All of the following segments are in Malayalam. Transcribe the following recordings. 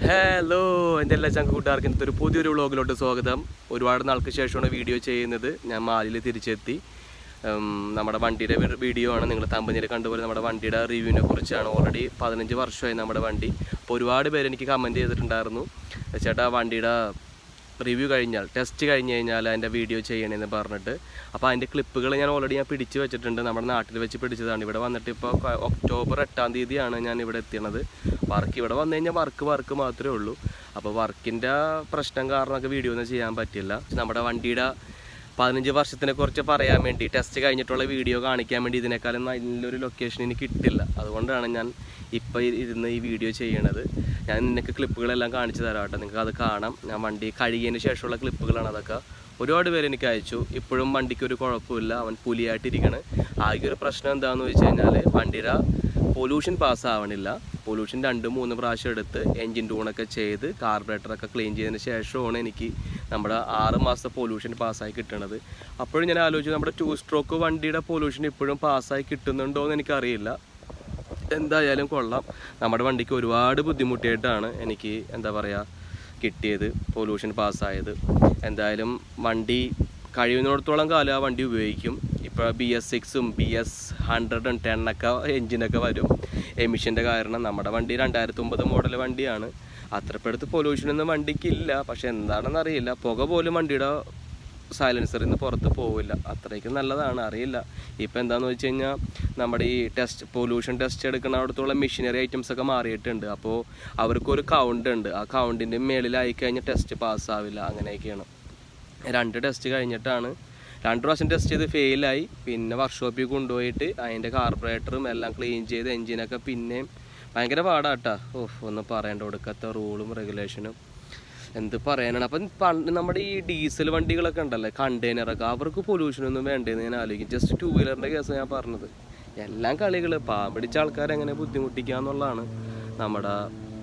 ഹലോ എൻ്റെ എല്ലാ ചങ്ക കൂട്ടുകാർക്കും ഇന്നത്തെ ഒരു പുതിയൊരു വ്ളോഗിലോട്ട് സ്വാഗതം ഒരുപാട് നാൾക്ക് ശേഷമാണ് വീഡിയോ ചെയ്യുന്നത് ഞാൻ മാലിയിൽ തിരിച്ചെത്തി ഉം, നമ്മുടെ വണ്ടിയുടെ വി- വീഡിയോ ആണ് നിങ്ങൾ തമ്പനിയിൽ കണ്ടുപോലെ നമ്മുടെ വണ്ടിയുടെ റിവ്യൂവിനെ കുറിച്ചാണ് ഓൾറെഡി പതിനഞ്ച് വർഷമായി നമ്മുടെ വണ്ടി അപ്പോൾ ഒരുപാട് പേര് എനിക്ക് കമൻറ്റ് ചെയ്തിട്ടുണ്ടായിരുന്നു ചേട്ടാ വണ്ടിയുടെ റിവ്യൂ കഴിഞ്ഞാൽ ടെസ്റ്റ് കഴിഞ്ഞ് കഴിഞ്ഞാൽ അതിൻ്റെ വീഡിയോ ചെയ്യണമെന്ന് പറഞ്ഞിട്ട് അപ്പോൾ അതിൻ്റെ ക്ലിപ്പുകൾ ഞാൻ ഓൾറെഡി ഞാൻ പിടിച്ച് വെച്ചിട്ടുണ്ട് നമ്മുടെ നാട്ടിൽ വെച്ച് പിടിച്ചതാണ് ഇവിടെ വന്നിട്ട് ഇപ്പോൾ ഒക്ടോബർ എട്ടാം തീയതിയാണ് ഞാൻ ഇവിടെ എത്തിയത് വർക്ക് ഇവിടെ വന്നു കഴിഞ്ഞാൽ വർക്ക് വർക്ക് മാത്രമേ ഉള്ളൂ അപ്പോൾ വർക്കിൻ്റെ പ്രശ്നം കാരണമൊക്കെ വീഡിയോ ഒന്നും ചെയ്യാൻ പറ്റില്ല നമ്മുടെ വണ്ടിയുടെ പതിനഞ്ച് വർഷത്തിനെ കുറിച്ച് പറയാൻ വേണ്ടി ടെസ്റ്റ് കഴിഞ്ഞിട്ടുള്ള വീഡിയോ കാണിക്കാൻ വേണ്ടി ഇതിനേക്കാളും നല്ലൊരു ലൊക്കേഷൻ എനിക്ക് കിട്ടില്ല അതുകൊണ്ടാണ് ഞാൻ ഇപ്പോൾ ഇരുന്ന് ഈ വീഡിയോ ചെയ്യണത് ഞാൻ നിനക്ക് ക്ലിപ്പുകളെല്ലാം കാണിച്ചു തരാം കേട്ടോ നിങ്ങൾക്ക് അത് കാണാം ഞാൻ വണ്ടി കഴുകിയതിന് ശേഷമുള്ള ക്ലിപ്പുകളാണ് അതൊക്കെ ഒരുപാട് പേര് എനിക്ക് അയച്ചു ഇപ്പോഴും വണ്ടിക്ക് ഒരു കുഴപ്പമില്ല അവൻ പുലിയായിട്ടിരിക്കണ് ആകെ ഒരു പ്രശ്നം എന്താണെന്ന് വെച്ച് കഴിഞ്ഞാൽ വണ്ടിയുടെ പൊല്യൂഷൻ പാസ്സാവണില്ല പൊല്യൂഷൻ രണ്ട് മൂന്ന് പ്രാവശ്യം എടുത്ത് എൻജിൻ ടൂണൊക്കെ ചെയ്ത് കാർബറേറ്ററൊക്കെ ക്ലീൻ ചെയ്തതിന് ശേഷമാണ് എനിക്ക് നമ്മുടെ ആറ് മാസത്തെ പൊല്യൂഷൻ പാസ്സായി കിട്ടുന്നത് അപ്പോഴും ഞാൻ ആലോചിച്ചു നമ്മുടെ ടു സ്ട്രോക്ക് വണ്ടിയുടെ പൊല്യൂഷൻ ഇപ്പോഴും പാസ്സായി കിട്ടുന്നുണ്ടോ എന്ന് എനിക്കറിയില്ല എന്തായാലും കൊള്ളാം നമ്മുടെ വണ്ടിക്ക് ഒരുപാട് ബുദ്ധിമുട്ടിയിട്ടാണ് എനിക്ക് എന്താ പറയുക കിട്ടിയത് പൊല്യൂഷൻ പാസ്സായത് എന്തായാലും വണ്ടി കഴിയുന്നിടത്തോളം കാലം ആ വണ്ടി ഉപയോഗിക്കും ഇപ്പോൾ ബി എസ് സിക്സും ബി എസ് ഹൺഡ്രഡും ടെണ്ണൊക്കെ എൻജിനൊക്കെ വരും എമിഷൻ്റെ കാരണം നമ്മുടെ വണ്ടി രണ്ടായിരത്തി ഒമ്പത് മോഡൽ വണ്ടിയാണ് അത്രപ്പെടുത്ത് പൊല്യൂഷനൊന്നും വണ്ടിക്കില്ല പക്ഷെ എന്താണെന്ന് അറിയില്ല പുക പോലും വണ്ടിയുടെ സൈലൻസറിൽ നിന്ന് പുറത്ത് പോവില്ല അത്രയ്ക്ക് നല്ലതാണ് അറിയില്ല ഇപ്പം എന്താണെന്ന് വെച്ച് കഴിഞ്ഞാൽ നമ്മുടെ ഈ ടെസ്റ്റ് പൊല്യൂഷൻ ടെസ്റ്റ് എടുക്കുന്ന അവിടത്തുള്ള മെഷീനറി ഐറ്റംസ് ഒക്കെ മാറിയിട്ടുണ്ട് അപ്പോൾ അവർക്കൊരു കൗണ്ട് ഉണ്ട് ആ കൗണ്ടിൻ്റെ മേളിലായി കഴിഞ്ഞാൽ ടെസ്റ്റ് പാസ്സാവില്ല അങ്ങനെയൊക്കെയാണ് രണ്ട് ടെസ്റ്റ് കഴിഞ്ഞിട്ടാണ് രണ്ട് പ്രാവശ്യം ടെസ്റ്റ് ചെയ്ത് ഫെയിലായി പിന്നെ വർക്ക്ഷോപ്പിൽ കൊണ്ടുപോയിട്ട് അതിൻ്റെ കാർബറേറ്ററും എല്ലാം ക്ലീൻ ചെയ്ത് എൻജിനൊക്കെ പിന്നെയും ഭയങ്കര പാടാട്ടാ ഓഹ് ഒന്നും പറയേണ്ട കൊടുക്കാത്ത റൂളും റെഗുലേഷനും എന്ത് പറയാനാണ് അപ്പം പണ്ട് നമ്മുടെ ഈ ഡീസൽ വണ്ടികളൊക്കെ ഉണ്ടല്ലേ കണ്ടെയ്നറൊക്കെ അവർക്ക് പൊല്യൂഷനൊന്നും വേണ്ടതെന്ന് ഞാൻ ആലോചിക്കും ജസ്റ്റ് ടൂ വീലറിൻ്റെ കേസ് ഞാൻ പറഞ്ഞത് എല്ലാം കളികൾ പാമ്പിടിച്ച ആൾക്കാരെ എങ്ങനെ ബുദ്ധിമുട്ടിക്കുക എന്നുള്ളതാണ് നമ്മുടെ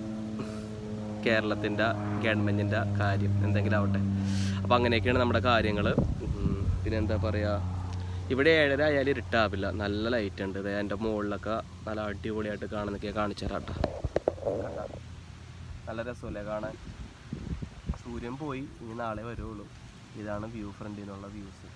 കേരളത്തിൻ്റെ ഗവൺമെൻറ്റിൻ്റെ കാര്യം എന്തെങ്കിലും ആവട്ടെ അപ്പോൾ അങ്ങനെയൊക്കെയാണ് നമ്മുടെ കാര്യങ്ങൾ പിന്നെ എന്താ പറയുക ഇവിടെ ഏഴര ആയാലും ഇരുട്ടാവില്ല നല്ല ലൈറ്റ് ഉണ്ട് ദേ എൻ്റെ മുകളിലൊക്കെ നല്ല അടിപൊളിയായിട്ട് കാണുന്നൊക്കെ കാണിച്ചു തരാം കേട്ടോ നല്ല രസമല്ലേ കാണാൻ സൂര്യൻ പോയി ഇനി നാളെ വരുള്ളൂ ഇതാണ് വ്യൂ ഫ്രണ്ടിൽ നിന്നുള്ള വ്യൂസ്